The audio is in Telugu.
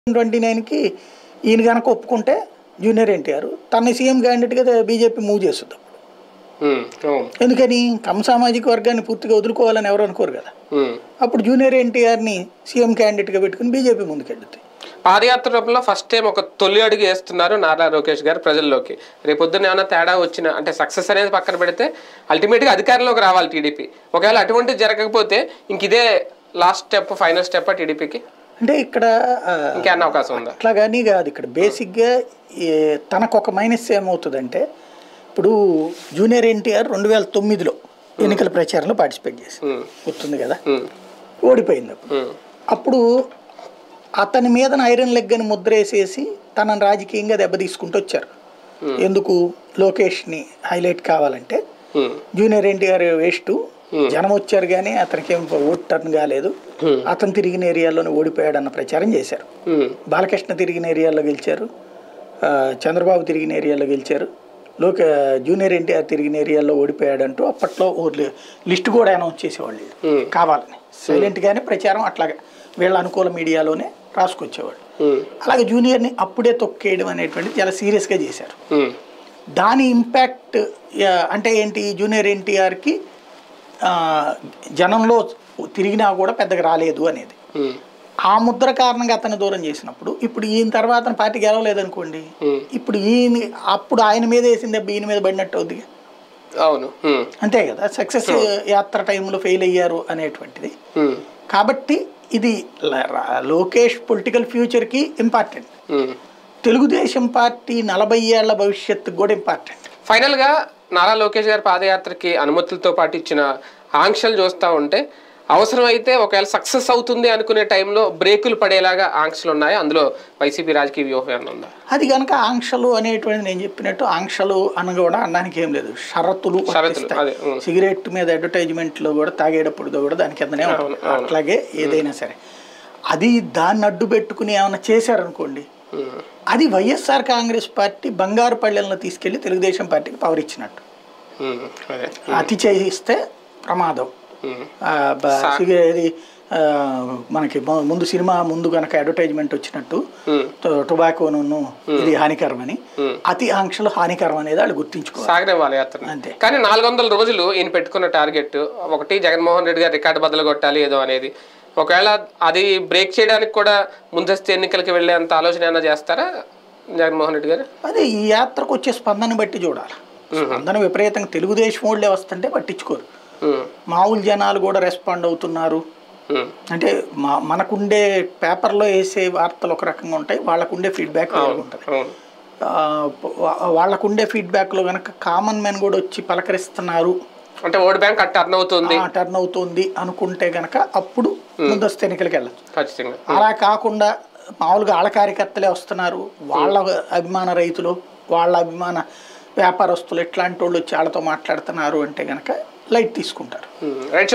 ట్వంటీ నైన్కి ఈయన కనుక ఒప్పుకుంటే జూనియర్ ఎన్టీఆర్ తన సీఎం క్యాండిడేట్గా బీజేపీ మూవ్ చేస్తుంది ఉమ్, అవును ఎందుకని కమ్ సామాజిక వర్గాన్ని పూర్తిగా వదులుకోవాలని ఎవరు అనుకోరు కదా ఉమ్. అప్పుడు జూనియర్ ఎన్టీఆర్ని సీఎం క్యాండిడేట్గా పెట్టుకుని బీజేపీ ముందుకెళ్తుంది పాదయాత్రలో ఫస్ట్ టైం ఒక తొలి అడుగు వేస్తున్నారు నారా లోకేష్ గారు ప్రజల్లోకి రేపొద్దున ఏమైనా తేడా వచ్చిన అంటే సక్సెస్ అనేది పక్కన పెడితే అల్టిమేట్గా అధికారంలోకి రావాలి టీడీపీ ఒకవేళ అటువంటి జరగకపోతే ఇంక ఇదే లాస్ట్ స్టెప్ ఫైనల్ స్టెప్ టీడీపీకి అంటే ఇక్కడ ఆ, ఇంకేమన్నా అవకాశం ఉందా అట్లా కానీ కాదు ఇక్కడ బేసిక్గా ఏ- తనకు ఒక మైనస్ ఏమవుతుందంటే ఇప్పుడు జూనియర్ ఎన్టీఆర్ రెండు వేల తొమ్మిదిలో ఎన్నికల ప్రచారంలో పార్టిసిపేట్ చేసి ఉమ్, గుర్తుంది కదా ఉమ్, ఓడిపోయింది అప్పుడు ఉమ్, అప్పుడు అతని మీద ఐరన్ లెగ్ అని ముద్ర వేసేసి తనని రాజకీయంగా దెబ్బతీసుకుంటూ వచ్చారు ఎందుకు లోకేష్ని హైలైట్ కావాలంటే ఉమ్, జూనియర్ ఎన్టీఆర్ వేస్ట్ జనం వచ్చారు కానీ అతనికి ఏం ఓట్ టర్న్ కాలేదు అతను తిరిగిన ఏరియాలోనే ఓడిపోయాడు అన్న ప్రచారం చేశారు ఉమ్, బాలకృష్ణ తిరిగిన ఏరియాలో గెలిచారు ఆ, చంద్రబాబు తిరిగిన ఏరియాలో గెలిచారు లోక జూనియర్ ఎన్టీఆర్ తిరిగిన ఏరియాలో ఓడిపోయాడంటూ అప్పట్లో ఓ లి- లిస్ట్ కూడా అనౌన్స్ చేసేవాళ్ళు వీళ్ళు. Hmm. కావాలని సైలెంట్గానే ప్రచారం అట్లాగే వీళ్ళ అనుకూల మీడియాలోనే రాసుకొచ్చేవాళ్ళు ఉమ్, అలాగే జూనియర్ని అప్పుడే తొక్కేయడం అనేటువంటిది చాలా సీరియస్గా చేశారు ఉమ్, దాని ఇంపాక్ట్ అంటే ఏంటి జూనియర్ ఎన్టీఆర్కి జనంలో తిరిగినా కూడా పెద్దగా రాలేదు అనేది ఉమ్, ఆ ముద్ర కారణంగా అతన్ని దూరం చేసినప్పుడు ఇప్పుడు ఈయన తర్వాత పార్టీ గెలవలేదనుకోండి Hmm. ఇప్పుడు ఈయన అప్పుడు ఆయన మీద వేసిన దెబ్బ ఈయన మీద పడినట్టు అవుద్ది అవును ఉమ్, అంతే కదా సక్సెస్ యాత్ర టైంలో ఫెయిల్ అయ్యారు అనేటువంటిది ఉమ్, కాబట్టి ఇది ల- రా- లోకేష్ పొలిటికల్ ఫ్యూచర్కి ఇంపార్టెంట్ ఉమ్. తెలుగుదేశం పార్టీ నలభై ఏళ్ల భవిష్యత్తుకు కూడా ఇంపార్టెంట్ ఫైనల్ గా నారా లోకేష్ గారి పాదయాత్రకి అనుమతులతో పాటు ఇచ్చిన ఆంక్షలు చూస్తూ ఉంటే అవసరమైతే ఒకవేళ సక్సెస్ అవుతుంది అనుకునే టైంలో బ్రేకులు పడేలాగా ఆంక్షలు ఉన్నాయి అందులో వైసీపీ రాజకీయ వ్యూహం ఏమైనా ఉందా అది కనుక ఆంక్షలు అనేటువంటిది నేను చెప్పినట్టు ఆంక్షలు అని కూడా అనడానికి ఏం లేదు షరతులు షరతులు, వర్తిస్తాయి. అదే, ఉం. సిగరెట్ మీద అడ్వర్టైజ్మెంట్ లో కూడా తాగేటప్పుడు కూడా దాని కిందనే ఉంటుంది అట్లాగే ఏదైనా సరే అది దాన్ని అడ్డు పెట్టుకుని ఏమైనా చేశారనుకోండి ఉమ్, అది వైఎస్ఆర్ కాంగ్రెస్ పార్టీ బంగారు పల్లెలను తీసుకెళ్లి తెలుగుదేశం పార్టీకి పవర్ ఇచ్చినట్టు ఉమ్, అదే అతి చేయిస్తే ప్రమాదం ఉమ్, ఆ, బ- సిగ- ఇది ఆ, మనకి ము- ముందు సినిమా ముందు కనుక అడ్వర్టైజ్మెంట్ వచ్చినట్టు ఉమ్. టొబాకోను ఇది హానికరమని అతి ఆంక్షలు హానికరం అనేది వాళ్ళు గుర్తించుకోవాలి సాగనివ్వాలి యాత్ర అంతే. కానీ నాలుగు వందల రోజులు ఈయన పెట్టుకున్న టార్గెట్ ఒకటి జగన్మోహన్ రెడ్డి గారు రికార్డు బదులు కొట్టాలి ఏదో అనేది ఒకవేళ అది బ్రేక్ చేయడానికి కూడా ముందస్తు ఎన్నికలకి వెళ్ళేంత ఆలోచన ఏమైనా చేస్తారా జగన్మోహన్ రెడ్డి గారు అదే ఈ యాత్రకు వచ్చే స్పందన బట్టి చూడాలి స్పందన విపరీతంగా తెలుగుదేశం వాళ్ళే వస్తుంటే పట్టించుకోరు ఉమ్, మామూలు జనాలు కూడా రెస్పాండ్ అవుతున్నారు ఉమ్, అంటే మా మనకుండే పేపర్లో వేసే వార్తలు ఒక రకంగా ఉంటాయి వాళ్ళకుండే ఫీడ్బ్యాక్ వేరే ఉంటుంది అవును ఆ, వా- వాళ్ళకుండే ఫీడ్బ్యాక్లో కనుక కామన్ మ్యాన్ కూడా వచ్చి పలకరిస్తున్నారు అంటే ఓట్ బ్యాంక్ అట్ టర్న్ అవుతుంది టర్న్ అవుతుంది అనుకుంటే గనక అప్పుడు ముందస్తు ఎన్నికలకి వెళ్ళచ్చు ఖచ్చితంగా అలా కాకుండా మామూలుగా ఆళ్ళ కార్యకర్తలే వస్తున్నారు వాళ్ళ అభిమాన రైతులు వాళ్ళ అభిమాన వ్యాపారస్తులు ఇట్లాంటి వాళ్ళు వచ్చి వాళ్ళతో మాట్లాడుతున్నారు అంటే గనక లైట్ తీసుకుంటారు ఉమ్, రైట్